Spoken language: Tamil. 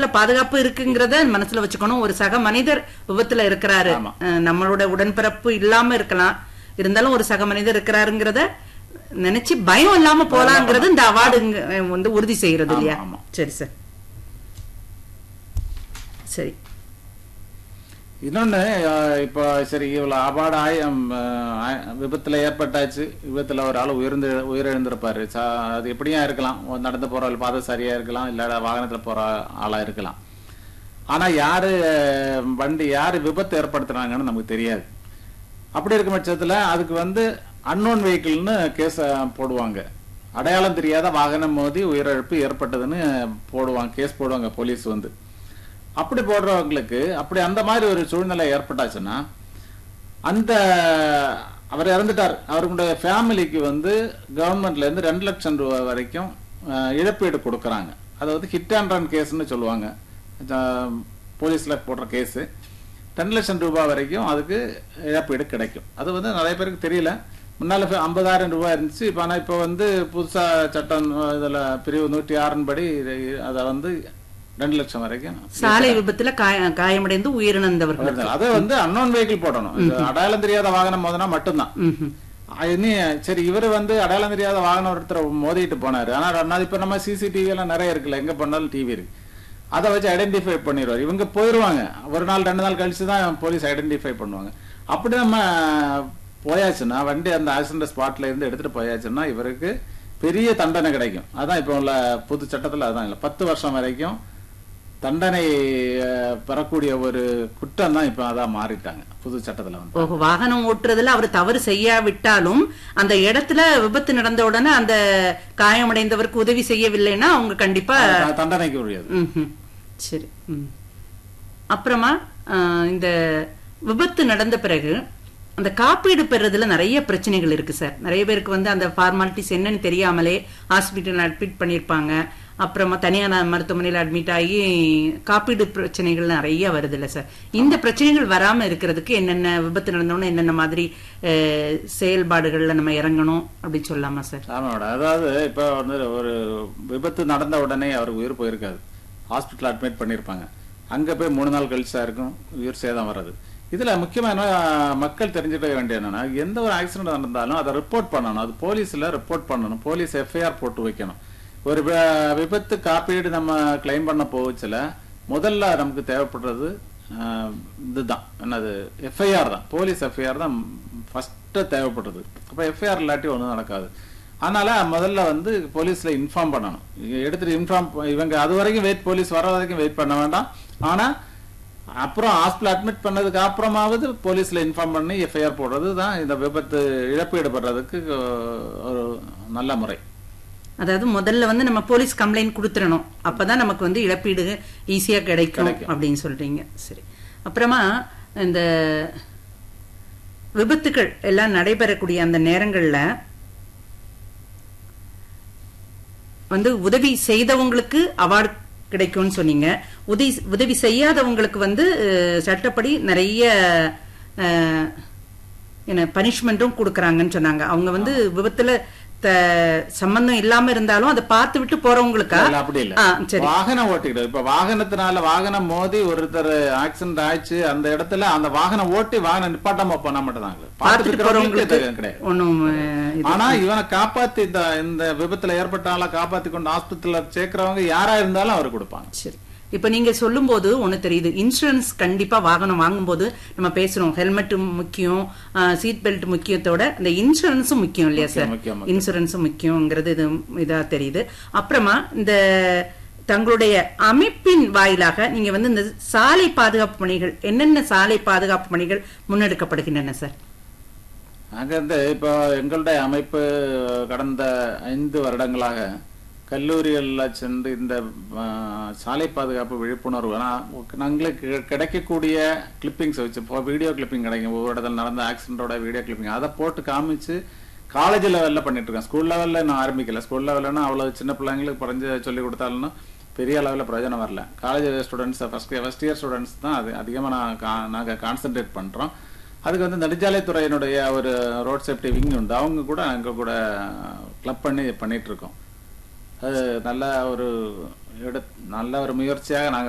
பாதுகாப்பு இருக்குங்கிறத மனசுல வச்சுக்கணும் ஒரு சக மனிதர் விபத்துல இருக்கிறாரு ஆமா. அஹ், நம்மளோட உடன்பிறப்பு இல்லாம இருக்கலாம் இருந்தாலும் ஒரு சக மனிதர் இருக்கிறாருங்கிறத நினைச்சு பயம் இல்லாம போலாங்கிறது இந்த அவார்டு வந்து உறுதி செய்யறது இல்லையா ஆமா, ஆமா. சரி சார் சரி இன்னொன்னு அஹ், இப்போ சரி இவ்வளவு அபாட ஆயம் அஹ், விபத்துல ஏற்பட்டாச்சு விபத்துல ஒரு ஆள் உயிர்ந்து உயிரிழந்திருப்பாரு சா- அது எப்படியா இருக்கலாம் ஒரு நடந்து போற ஆள் பாதை சரியா இருக்கலாம் இல்ல வாகனத்துல போற ஆளா இருக்கலாம் ஆனா யாரு அஹ், வண்டி யாரு விபத்து ஏற்படுத்துறாங்கன்னு நமக்கு தெரியாது அப்படி இருக்கும் பட்சத்துல அதுக்கு வந்து அன்னோன் வெஹிக்கிள்னு கேஸ் போடுவாங்க அடையாளம் தெரியாத வாகனம் மோதி உயிரிழப்பு ஏற்பட்டதுன்னு போடுவாங்க கேஸ் போடுவாங்க போலீஸ் வந்து அப்படி போடுறவங்களுக்கு அப்படி அந்த மாதிரி ஒரு சூழ்நிலை ஏற்பட்டாச்சுன்னா அந்த அவர் இறந்துட்டார் அவருடைய ஃபேமிலிக்கு வந்து கவர்மெண்ட்ல இருந்து ரெண்டு லட்சம் ரூபாய் வரைக்கும் அஹ், இழப்பீடு கொடுக்கறாங்க அது வந்து ஹிட் அண்ட் ரன் கேஸ்னு சொல்லுவாங்க அஹ், போலீஸ்ல போடுற கேஸ் ரெண்டு லட்சம் ரூபாய் வரைக்கும் அதுக்கு இழப்பீடு கிடைக்கும் அது வந்து நிறைய பேருக்கு தெரியல முன்னால ஐம்பதாயிரம் ரூபாய் இருந்துச்சு இப்போ ஆனால் இப்போ வந்து புதுசா சட்டம் அஹ், இதுல பிரிவு நூற்றி ஆறின் படி அதை வந்து ரெண்டு லட்சம் வரைக்கும் சாலை விபத்துல காய- காயமடைந்து உயிரிழந்தவர்கள் வருது. அதை வந்து அன்னோன் வெஹிக்கிள் போடணும் இது அடையாளம் தெரியாத வாகனம் மோதினா மட்டும்தான் ம்ஹும். அது இனி சரி இவர் வந்து அடையாளம் தெரியாத வாகனம் ஒருத்தர் மோதிட்டு போனாரு ஆனா ரெண்டாவது இப்ப நம்ம சிசிடிவி எல்லாம் நிறைய இருக்குல்ல எங்க பண்ணாலும் டிவி இருக்கு அதை வச்சு ஐடென்டிஃபை பண்ணிடுவார் இவங்க போயிருவாங்க ஒரு நாள் ரெண்டு நாள் கழிச்சு தான் போலீஸ் ஐடென்டிஃபை பண்ணுவாங்க அப்படி நம்ம போயாச்சுன்னா வண்டி அந்த ஆக்சிடென்ட் ஸ்பாட்ல இருந்து எடுத்துட்டு போயாச்சுன்னா இவருக்கு பெரிய தண்டனை கிடைக்கும் அதான் இப்போ உள்ள புது சட்டத்துல அதான் இல்லை பத்து வருஷம் வரைக்கும் தண்டனை அஹ், பெறக்கூடிய ஒரு குற்றம் தான் இப்போ அதான் மாறிட்டாங்க புது சட்டத்துல வந்து ஓஹோ வாகனம் ஓட்டுறதுல அவர் தவறு செய்யாவிட்டாலும் அந்த இடத்துல விபத்து நடந்த உடனே அந்த காயமடைந்தவருக்கு உதவி செய்யவில்லைன்னா அவங்க கண்டிப்பா அது தண்டனைக்கு உரியது ம்ஹும். சரி ம். அப்புறமா ஆஹ், இந்த விபத்து நடந்த பிறகு அந்த காப்பீடு பெறதுல நிறைய பிரச்சனைகள் இருக்கு சார் நிறைய பேருக்கு வந்து அந்த ஃபார்மாலிட்டிஸ் என்னன்னு தெரியாமலே ஹாஸ்பிட்டல் அட்மிட் பண்ணியிருப்பாங்க அப்புறமா தனியார் மருத்துவமனையில் அட்மிட் ஆகி காப்பீடு பிரச்சனைகள் நிறைய வருது இல்ல சார் இந்த பிரச்சனைகள் வராம இருக்கிறதுக்கு என்னென்ன விபத்து நடந்தோன்னு என்னென்ன மாதிரி அஹ், செயல்பாடுகள்ல நம்ம இறங்கணும் அப்படின்னு சொல்லலாமா சார் ஆமா மேடம் அதாவது இப்போ வந்து ஒரு விபத்து நடந்த உடனே அவருக்கு உயிர் போயிருக்காது ஹாஸ்பிட்டல் அட்மிட் பண்ணியிருப்பாங்க அங்க போய் மூணு நாள் கழிச்சா இருக்கும் உயிர் சேதம் வர்றது இதுல முக்கியமா என்ன மக்கள் தெரிஞ்சுக்க வேண்டிய என்னன்னா எந்த ஒரு ஆக்சிடென்ட் நடந்தாலும் அதை ரிப்போர்ட் பண்ணணும் அது போலீஸ்ல ரிப்போர்ட் பண்ணணும் போலீஸ் எஃப்ஐஆர் போட்டு வைக்கணும் ஒரு வி- விபத்து காப்பீடு நம்ம கிளைம் பண்ண போச்சுல முதல்ல நமக்கு தேவைப்படுறது ஆஹ், இதுதான் என்னது எஃப்ஐஆர் தான் போலீஸ் எஃப்ஐஆர் தான் ஃபர்ஸ்ட் தேவைப்படுறது அப்ப எஃப்ஐஆர் இல்லாட்டி ஒன்றும் நடக்காது அதனால முதல்ல வந்து போலீஸ்ல இன்ஃபார்ம் பண்ணணும் இங்க எடுத்துட்டு இன்ஃபார்ம் இவங்க அது வரைக்கும் வெயிட் போலீஸ் வர வரைக்கும் வெயிட் பண்ண வேண்டாம் ஆனா அப்புறம் ஹாஸ்பிட்டல் அட்மிட் பண்ணதுக்கு அப்புறமாவது போலீஸ்ல இன்ஃபார்ம் பண்ணி எஃப்ஐஆர் போடுறது தான் இந்த விபத்து இழப்பீடு பெறதுக்கு அஹ், ஒரு நல்ல முறை அதாவது முதல்ல வந்து நம்ம போலீஸ் கம்ப்ளைண்ட் கொடுத்துடணும் அப்பதான் நமக்கு வந்து இழப்பீடு ஈஸியா கிடைக்கும் கிடைக்கும். அப்படின்னு சொல்றீங்க சரி அப்புறமா இந்த விபத்துக்கள் எல்லாம் நடைபெறக்கூடிய அந்த நேரங்கள்ல வந்து உதவி செய்தவங்களுக்கு அவார்டு கிடைக்கும்னு சொன்னீங்க உதவி உதவி செய்யாதவங்களுக்கு வந்து அஹ், சட்டப்படி நிறைய அஹ், என்ன பனிஷ்மெண்ட்டும் கொடுக்கறாங்கன்னு சொன்னாங்க அவங்க வந்து விபத்துல த- சம்பந்தம் இல்லாம இருந்தாலும் அதை பார்த்து விட்டு போறவங்களுக்கா இல்ல, அப்படி இல்ல ஆ, சரி வாகனம் ஓட்டிக்கிட்டு இப்ப வாகனத்தினால வாகனம் மோதி ஒருத்தர் ஆக்சிடென்ட் ஆயிடுச்சு அந்த இடத்துல அந்த வாகனம் ஓட்டி வாகனம் நிப்பாட்டாம போனா மட்டும் தான் பார்த்துட்டு போறவங்களுக்கு கிடையாது ஒன்னும் அஹ், இது- ஆனா இவனை காப்பாத்தி இந்த இந்த விபத்துல ஏற்பட்ட ஆளை காப்பாத்தி கொண்டு ஆஸ்பத்திரியில சேர்க்கிறவங்க யாரா இருந்தாலும் அவர் கொடுப்பாங்க சரி இப்ப நீங்க சொல்லும்போது ஒண்ணு தெரியுது இன்சூரன்ஸ் கண்டிப்பா வாகனம் வாங்கும்போது நம்ம பேசுறோம் ஹெல்மெட் முக்கியம் சீட் பெல்ட் முக்கியத்தோட இந்த இன்சூரன்ஸும் முக்கியம் இல்லையா சார் முக்கியம், முக்கியம். இன்சூரன்ஸும் முக்கியங்கிறது இது இதா தெரியுது அப்புறமா இந்த தங்களுடைய அமைப்பின் வாயிலாக நீங்க வந்து இந்த சாலை பாதுகாப்பு பணிகள் என்னென்ன சாலை பாதுகாப்பு பணிகள் முன்னெடுக்கப்படுகின்றன சார் அங்க இருந்து இப்போ எங்களுடைய அமைப்பு கடந்த ஐந்து வருடங்களாக கல்லூரிகள்ல சென்று இந்த ஆ, சாலை பாதுகாப்பு விழிப்புணர்வு ஆனா, நாங்களுக்கு கிடைக்கக்கூடிய கிளிப்பிங்ஸ் வச்சு இப்போ வீடியோ கிளிப்பிங் கிடைக்கும் ஒவ்வொரு இடத்துல நடந்த ஆக்சிடென்டோட வீடியோ கிளிப்பிங் அதை போட்டு காமிச்சு காலேஜ் லெவல்ல பண்ணிட்டு இருக்கேன் ஸ்கூல் லெவல்ல நான் ஆரம்பிக்கல ஸ்கூல் லெவல்லன்னா அவ்வளவு சின்ன பிள்ளைங்களுக்கு குறைஞ்சு சொல்லி கொடுத்தாலும் பெரிய அளவில் பிரயோஜனம் வரல college students first first year students தான் அது அதிகமாக நான் கா- நாங்க கான்சென்ட்ரேட் பண்றோம் அதுக்கு வந்து நெடுஞ்சாலைத்துறையினுடைய ஒரு ரோட் சேஃப்டி விங் உண்டு அவங்க கூட எங்க கூட கிளப் பண்ணி பண்ணிட்டு இருக்கோம் அது நல்ல ஒரு எடு நல்ல ஒரு முயற்சியாக நாங்க